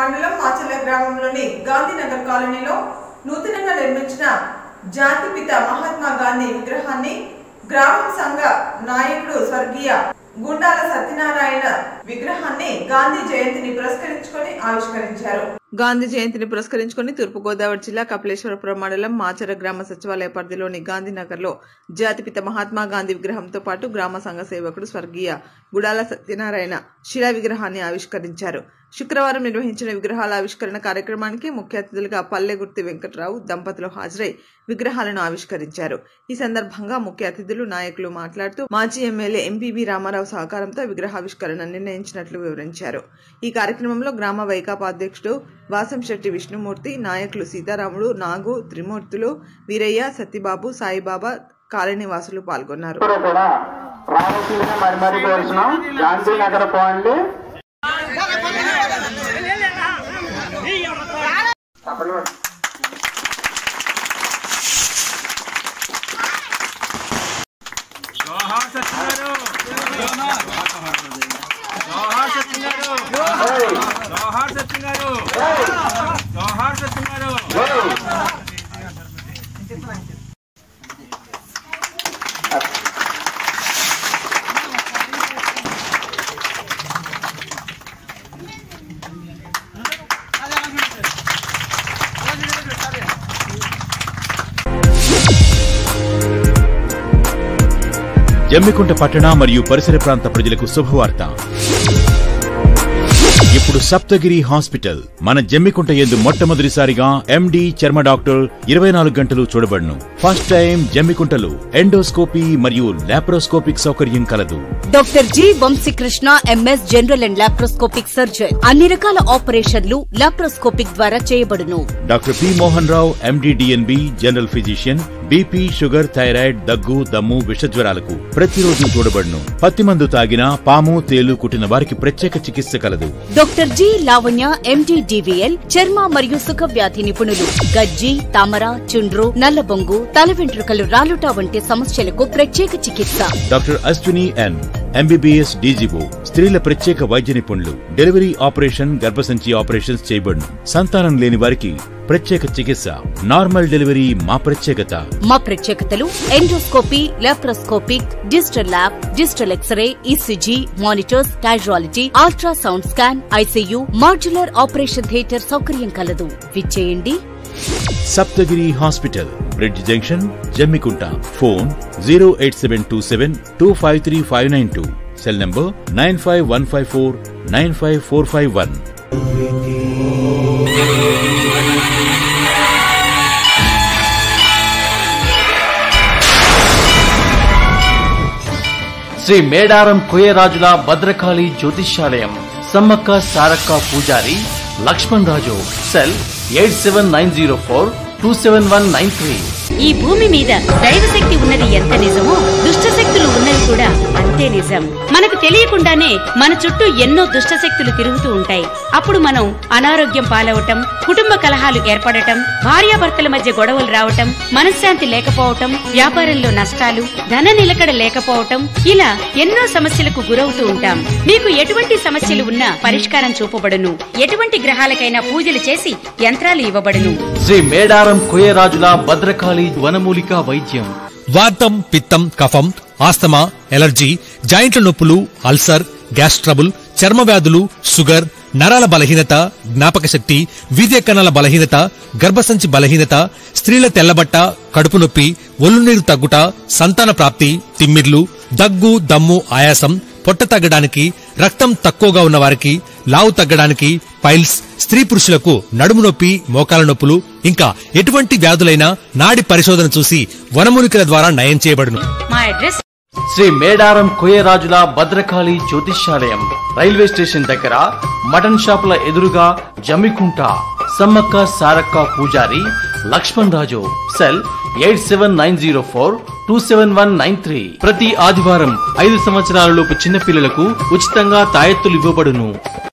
మండలం మాచల్ల గ్రామంలోని గాంధీనగర్ కాలనీలో నూతనంగా నిర్మించిన జాతిపిత మహాత్మా గాంధీ విగ్రహాన్ని గ్రామం సంఘ నాయకుడు స్వర్గీయ గుండాల సత్యనారాయణ విగ్రహాన్ని గాంధీ జయంతిని పురస్కరించుకొని ఆవిష్కరించారు గాంధీ జయంతిని పురస్కరించుకొని తూర్పుగోదావరి జిల్లా కపిలేశ్వరపురం మండలం మాచర గ్రామ సచివాలయ పరిధిలోని గాంధీనగర్లో జాతిపిత మహాత్మా గాంధీ విగ్రహంతో పాటు గ్రామ సంఘ సేవకుడు స్వర్గీయ గుడాల సత్యనారాయణ శిలా విగ్రహాన్ని ఆవిష్కరించారు శుక్రవారం నిర్వహించిన విగ్రహాల ఆవిష్కరణ కార్యక్రమానికి ముఖ్య అతిథులుగా పల్లెగుర్తి వెంకట్రావు దంపతులు హాజరై విగ్రహాలను ఆవిష్కరించారు ఈ సందర్భంగా ముఖ్య అతిథులు నాయకులు మాట్లాడుతూ మాజీ ఎమ్మెల్యే ఎంపీబీ రామారావు సహకారంతో విగ్రహావిష్కరణ నిర్ణయించినట్లు వివరించారు ఈ కార్యక్రమంలో గ్రామ వైకాపా అధ్యక్షుడు వాసంశెట్టి విష్ణుమూర్తి నాయకులు సీతారాముడు నాగు త్రిమూర్తులు వీరయ్య సత్యబాబు సాయిబాబా కాలనీ వాసులు పాల్గొన్నారు అందరూ కూడా రావాల్సిందిగా మరి మరి కోరుతున్నాం గాంధీనగర్ పోండి తప్పకుండా. జోహార్ సత్యగారు జోహార్ సత్యగారు ఏయ్, జోహార్ సత్యగారు జోహార్ సత్యగారు ఏయ్. జమ్మికుంట పట్టణ మరియు పరిసర ప్రాంత ప్రజలకు శుభవార్త ఇప్పుడు సప్తగిరి హాస్పిటల్ మన జమ్మికుంట ఎందు మొట్టమొదటిసారిగా ఎండి చర్మ డాక్టర్ ఇరవై నాలుగు గంటలు చూడబడును ఫస్ట్ టైం జమ్మికుంటలో ఎండోస్కోపీ మరియు లాప్రోస్కోపిక్ సౌకర్యం కలదు doctor G Vamsikrishna MS general and laparoscopic surgeon అన్ని రకాల ఆపరేషన్లు లాప్రోస్కోపిక్ ద్వారా చేయబడును doctor P Mohan Rao MD DNB general physician BP sugar thyroid దగ్గు దమ్ము విషజ్వరాలకు ప్రతిరోజు చూడబడును పత్తి మందు తాగినా పాము తేలు కుట్టిన వారికి ప్రత్యేక చికిత్స కలదు doctor G Lavanya MD DVL చర్మ మరియు సుఖ వ్యాధి నిపుణులు గజ్జి తామర చుండ్రు నల్లబొంగు తల వెంట్రుకలు రాలుట వంటి సమస్యలకు ప్రత్యేక చికిత్స doctor Ashwini N MBBS DGO స్త్రీల ప్రత్యేక వైద్య నిపుణులు డెలివరీ ఆపరేషన్ గర్భసంచి ఆపరేషన్స్ చేయబడును సంతానం లేని వారికి ప్రత్యేక చికిత్స నార్మల్ డెలివరీ మా ప్రత్యేకత మా ప్రత్యేకతలు endoscopy laparoscopic digital lab digital x ray ECG monitors casualty ultrasound scan ICU modular operation theatre సౌకర్యం కలదు విచ్చేయండి Saptagiri hospital bridge junction Jammikunta phone zero eight seven two seven two five three five nine two cell number nine five one five four nine five four five one Shri Medaram కోయరాజుల భద్రకాళి జ్యోతిష్యాలయం సమ్మక్క సారక్క పూజారి Laxman Raju cell eight seven nine zero four two seven one nine three ఈ భూమి మీద దైవశక్తి ఉన్నది ఎంత నిజమో దుష్ట శక్తులు ఉన్నవి కూడా అంతే నిజం మనకు తెలియకుండానే మన చుట్టూ ఎన్నో దుష్ట శక్తులు తిరుగుతూ ఉంటాయి అప్పుడు మనం అనారోగ్యం పాలవటం కుటుంబ కలహాలు ఏర్పడటం భార్యాభర్తల మధ్య గొడవలు రావటం మనశ్శాంతి లేకపోవటం వ్యాపారంలో నష్టాలు ధన నిలకడ లేకపోవటం ఇలా ఎన్నో సమస్యలకు గురవుతూ ఉంటాం మీకు ఎటువంటి సమస్యలు ఉన్నా పరిష్కారం చూపబడును ఎటువంటి గ్రహాలకైనా పూజలు చేసి యంత్రాలు ఇవ్వబడును శ్రీ మేడారం కోయరాజుల భద్రకాళి వనమూలిక వైద్యం వాతం పిత్తం కఫం ఆస్తమా ఎలర్జీ జాయింట్ల నొప్పులు అల్సర్ గ్యాస్ ట్రబుల్ చర్మ వ్యాధులు షుగర్ నరాల బలహీనత జ్ఞాపక శక్తి వీర్య కణాల బలహీనత గర్భసంచి బలహీనత స్త్రీల తెల్లబట్ట కడుపు నొప్పి ఒళ్ళు నీరు తగ్గుట సంతాన ప్రాప్తి తిమ్మిర్లు దగ్గు దమ్ము ఆయాసం పొట్ట తగ్గడానికి రక్తం తక్కువగా ఉన్న వారికి లావు తగ్గడానికి పైల్స్ స్త్రీ పురుషులకు నడుము నొప్పి మోకాల నొప్పులు ఇంకా ఎటువంటి వ్యాధులైనా నాడి పరిశోధన చూసి వనమూలికల ద్వారా నయం చేయబడును మా అడ్రస్ శ్రీ మేడారం కోయరాజుల భద్రకాళి జ్యోతిష్యాలయం రైల్వే స్టేషన్ దగ్గర మటన్ షాపుల ఎదురుగా జమ్మికుంట సమ్మక్క సారక్క పూజారి Laxman Raju cell eight seven nine zero four two seven one nine three ప్రతి ఆదివారం ఐదు సంవత్సరాలలోపు చిన్నపిల్లలకు ఉచితంగా తాయెత్తులు ఇవ్వబడును